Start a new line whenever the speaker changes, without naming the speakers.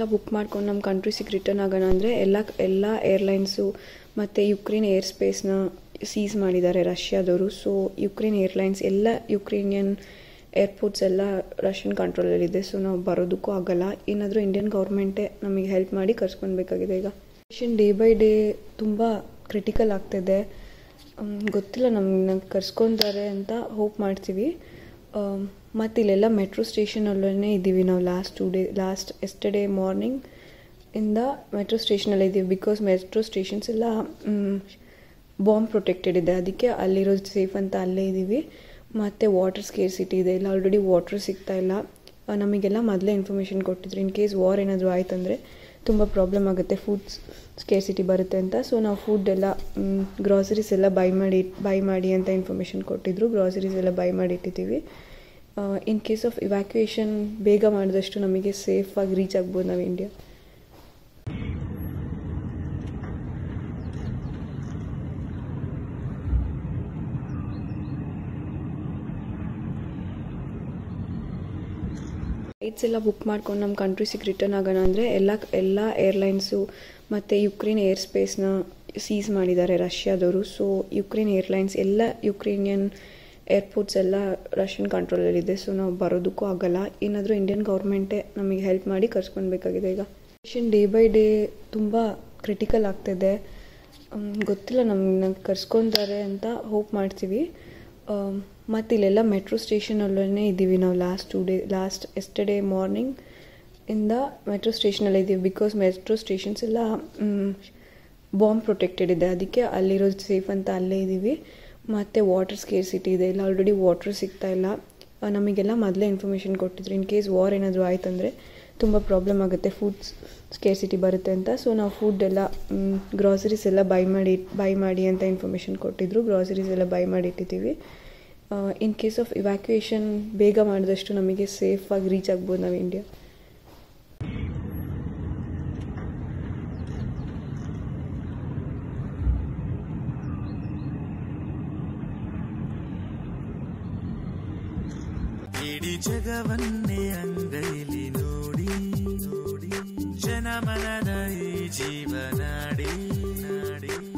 ಎಲ್ಲ ಬುಕ್ ಮಾಡ್ಕೊಂಡು ನಮ್ಮ ಕಂಟ್ರೀಸಿಗೆ ರಿಟರ್ನ್ ಆಗೋಣ ಅಂದರೆ ಎಲ್ಲ ಎಲ್ಲ ಏರ್ಲೈನ್ಸು ಮತ್ತು ಯುಕ್ರೇನ್ ಏರ್ ಸ್ಪೇಸ್ನ ಸೀಸ್ ಮಾಡಿದ್ದಾರೆ ರಷ್ಯಾದವರು ಸೊ ಯುಕ್ರೇನ್ ಏರ್ಲೈನ್ಸ್ ಎಲ್ಲ ಯುಕ್ರೇನಿಯನ್ ಏರ್ಪೋರ್ಟ್ಸ್ ಎಲ್ಲ ರಷ್ಯನ್ ಕಂಟ್ರೋಲಲ್ಲಿದೆ ಸೊ ನಾವು ಬರೋದಕ್ಕೂ ಆಗಲ್ಲ ಏನಾದರೂ ಇಂಡಿಯನ್ ಗೌರ್ಮೆಂಟೇ ನಮಗೆ ಹೆಲ್ಪ್ ಮಾಡಿ ಕರ್ಸ್ಕೊಳ್ಬೇಕಾಗಿದೆ ಈಗ ಪೇಷಂಟ್ ಡೇ ಬೈ ಡೇ ತುಂಬ ಕ್ರಿಟಿಕಲ್ ಆಗ್ತಿದೆ ಮ್, ಗೊತ್ತಿಲ್ಲ ನಮ್ಮನ್ನ ಕರ್ಸ್ಕೊತಾರೆ ಅಂತ ಹೋಪ್ ಮಾಡ್ತೀವಿ ಮತ್ತು ಇಲ್ಲೆಲ್ಲ ಮೆಟ್ರೋ ಸ್ಟೇಷನಲ್ಲೇ ಇದ್ದೀವಿ ನಾವು last two day last yesterday morning ಇಂದ ಮೆಟ್ರೋ ಸ್ಟೇಷನಲ್ಲಿ ಇದ್ದೀವಿ ಬಿಕಾಸ್ ಮೆಟ್ರೋ ಸ್ಟೇಷನ್ಸ್ ಎಲ್ಲ ಬಾಂಬ್ ಪ್ರೊಟೆಕ್ಟೆಡ್ ಇದೆ ಅದಕ್ಕೆ ಅಲ್ಲಿರೋದು ಸೇಫ್ ಅಂತ ಅಲ್ಲೇ ಇದ್ದೀವಿ ಮತ್ತು ವಾಟರ್ ಸ್ಕೇರ್ಸಿಟಿ ಇದೆ ಇಲ್ಲ ಆಲ್ರೆಡಿ ವಾಟರ್ ಸಿಗ್ತಾ ಇಲ್ಲ ಆ, ನಮಗೆಲ್ಲ ಮೊದಲೇ ಇನ್ಫಾರ್ಮೇಷನ್ ಕೊಟ್ಟಿದ್ರು ಇನ್ ಕೇಸ್ ವಾರ್ ಏನಾದರೂ ಆಯ್ತಂದರೆ ತುಂಬ ಪ್ರಾಬ್ಲಮ್ ಆಗುತ್ತೆ ಫುಡ್ ಸ್ಕೇರ್ಸಿಟಿ ಬರುತ್ತೆ ಅಂತ ಸೊ ನಾವು ಫುಡ್ ಎಲ್ಲ ಗ್ರಾಸರೀಸ್ ಎಲ್ಲ ಬೈ ಮಾಡಿ ಬೈ ಮಾಡಿ ಅಂತ ಇನ್ಫಾರ್ಮೇಷನ್ ಕೊಟ್ಟಿದ್ರು ಗ್ರಾಸರೀಸ್ ಎಲ್ಲ ಬೈ ಮಾಡಿ ಇಟ್ಟಿದ್ದೀವಿ ಇನ್ ಕೇಸ್ ಆಫ್ ಇವ್ಯಾಕ್ಯುಯೇಷನ್ ಬೇಗ ಮಾಡಿದಷ್ಟು ನಮಗೆ ಸೇಫಾಗಿ ರೀಚ್ ಆಗ್ಬೋದು ನಾವು ಇಂಡಿಯಾ ಫ್ಲೈಟ್ಸ್ ಎಲ್ಲ ಬುಕ್ ಮಾಡ್ಕೊಂಡು ನಮ್ಮ ಕಂಟ್ರೀಸಿಗೆ ರಿಟರ್ನ್ ಆಗೋಣ ಅಂದರೆ ಎಲ್ಲ ಎಲ್ಲ ಏರ್ಲೈನ್ಸು ಮತ್ತು ಯುಕ್ರೇನ್ ಏರ್ ಸ್ಪೇಸ್ನ ಸೀಸ್ ಮಾಡಿದ್ದಾರೆ ರಷ್ಯಾದವರು ಸೊ ಯುಕ್ರೇನ್ ಏರ್ಲೈನ್ಸ್ ಎಲ್ಲ ಯುಕ್ರೇನಿಯನ್ ಏರ್ಪೋರ್ಟ್ಸ್ ಎಲ್ಲ ರಷ್ಯನ್ ಕಂಟ್ರೋಲಲ್ಲಿದೆ ಸೊ ನಾವು ಬರೋದಕ್ಕೂ ಆಗಲ್ಲ ಏನಾದರೂ ಇಂಡಿಯನ್ ಗೌರ್ಮೆಂಟೇ ನಮಗೆ ಹೆಲ್ಪ್ ಮಾಡಿ ಕರ್ಸ್ಕೊಳ್ಬೇಕಾಗಿದೆ ಈಗ ಪೇಷಂಟ್ ಡೇ ಬೈ ಡೇ ತುಂಬ ಕ್ರಿಟಿಕಲ್ ಆಗ್ತಿದೆ ಮ್, ಗೊತ್ತಿಲ್ಲ ನಮ್ಮನ್ನ ಕರ್ಸ್ಕೊತಾರೆ ಅಂತ ಹೋಪ್ ಮಾಡ್ತೀವಿ ಮತ್ತು ಇಲ್ಲೆಲ್ಲ ಮೆಟ್ರೋ ಸ್ಟೇಷನಲ್ಲೇ ಇದ್ದೀವಿ ನಾವು last two day last yesterday morning ಇಂದ ಮೆಟ್ರೋ ಸ್ಟೇಷನಲ್ಲಿ ಇದ್ದೀವಿ ಬಿಕಾಸ್ ಮೆಟ್ರೋ ಸ್ಟೇಷನ್ಸ್ ಎಲ್ಲ ಬಾಂಬ್ ಪ್ರೊಟೆಕ್ಟೆಡ್ ಇದೆ ಅದಕ್ಕೆ ಅಲ್ಲಿರೋದು ಸೇಫ್ ಅಂತ ಅಲ್ಲೇ ಇದ್ದೀವಿ ಮತ್ತು ವಾಟರ್ ಸ್ಕೇರ್ಸಿಟಿ ಇದೆ ಇಲ್ಲ ಆಲ್ರೆಡಿ ವಾಟರ್ ಸಿಗ್ತಾ ಇಲ್ಲ ಆ, ನಮಗೆಲ್ಲ ಮೊದಲೇ ಇನ್ಫಾರ್ಮೇಷನ್ ಕೊಟ್ಟಿದ್ರು ಇನ್ ಕೇಸ್ ವಾರ್ ಏನಾದರೂ ಆಯ್ತಂದರೆ ತುಂಬ ಪ್ರಾಬ್ಲಮ್ ಆಗುತ್ತೆ ಫುಡ್ ಸ್ಕೇರ್ಸಿಟಿ ಬರುತ್ತೆ ಅಂತ ಸೊ ನಾವು ಫುಡ್ ಎಲ್ಲ ಗ್ರಾಸರೀಸ್ ಎಲ್ಲ ಬೈ ಮಾಡಿ ಬೈ ಮಾಡಿ ಅಂತ ಇನ್ಫಾರ್ಮೇಷನ್ ಕೊಟ್ಟಿದ್ರು ಗ್ರಾಸರೀಸ್ ಎಲ್ಲ ಬೈ ಮಾಡಿ ಇಟ್ಟಿದ್ದೀವಿ ಇನ್ ಕೇಸ್ ಆಫ್ ಇವ್ಯಾಕ್ಯುಯೇಷನ್ ಬೇಗ ಮಾಡಿದಷ್ಟು ನಮಗೆ ಸೇಫಾಗಿ ರೀಚ್ ಆಗ್ಬೋದು ನಾವು ಇಂಡಿಯಾ
ಇಡೀ ಜಗವನ್ನೇ ಅಂಗೈಲಿ ನೋಡಿ ನೋಡಿ ಜನಮನದ ಈ ಜೀವನಾಡಿ ನಾಡಿ